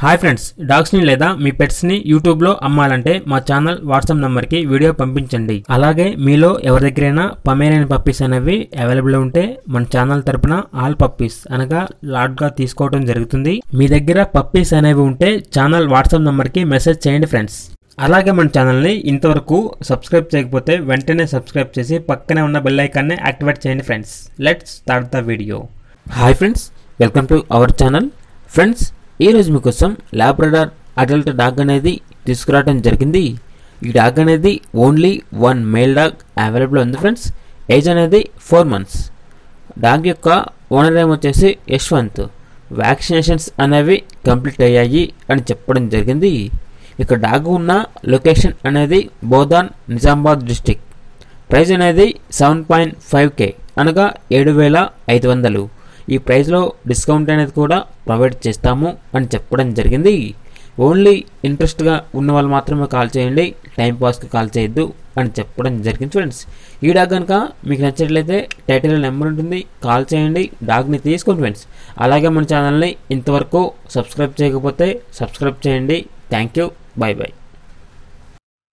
hi friends డాగ్స్ని లేదా మీ పెట్స్ని యూట్యూబ్లో అమ్మాలంటే మా ఛానల్ వాట్సాప్ నెంబర్కి వీడియో పంపించండి అలాగే మీలో ఎవరి దగ్గరైనా పమేరియన్ పప్పీస్ అనేవి అవైలబుల్ ఉంటే మన ఛానల్ తరపున ఆల్ పప్పీస్ అనగా లాట్గా తీసుకోవడం జరుగుతుంది మీ దగ్గర పప్పీస్ అనేవి ఉంటే ఛానల్ వాట్సాప్ నెంబర్కి మెసేజ్ చేయండి ఫ్రెండ్స్ అలాగే మన ఛానల్ని ఇంతవరకు సబ్స్క్రైబ్ చేయకపోతే వెంటనే సబ్స్క్రైబ్ చేసి పక్కనే ఉన్న బెల్ ఐకాన్ని యాక్టివేట్ చేయండి friends let's start the video hi friends welcome to our channel friends ఈరోజు మీకోసం ల్యాబ్రడార్ అడల్ట్ డాగ్ అనేది తీసుకురావడం జరిగింది ఈ డాగ్ అనేది only one male dog available ఉంది ఫ్రెండ్స్ ఏజ్ అనేది ఫోర్ మంత్స్ డాగ్ యొక్క ఓనర్ నేమ్ వచ్చేసి యశ్వంత్ వ్యాక్సినేషన్స్ అనేవి కంప్లీట్ అయ్యాయి అని చెప్పడం జరిగింది ఇక డాగ్ ఉన్న లొకేషన్ అనేది బోధాన్ నిజామాబాద్ డిస్టిక్ ప్రైస్ అనేది సెవెన్ పాయింట్ ఫైవ్ కే అనగా ఏడు వేల ఐదు వందలు ఈ ప్రైస్లో డిస్కౌంట్ అనేది కూడా ప్రొవైడ్ చేస్తాము అని చెప్పడం జరిగింది ఓన్లీ ఇంట్రెస్ట్గా ఉన్న వాళ్ళు మాత్రమే కాల్ చేయండి టైం పాస్కి కాల్ చేయొద్దు అని చెప్పడం జరిగింది ఫ్రెండ్స్ ఈ డాగ్ కనుక మీకు నచ్చినట్లయితే టైటిల్ నెంబర్ ఉంటుంది కాల్ చేయండి డాగ్ని తీసుకోండి ఫ్రెండ్స్ అలాగే మన ఛానల్ని ఇంతవరకు సబ్స్క్రైబ్ చేయకపోతే సబ్స్క్రైబ్ చేయండి థ్యాంక్ యూ బాయ్ బాయ్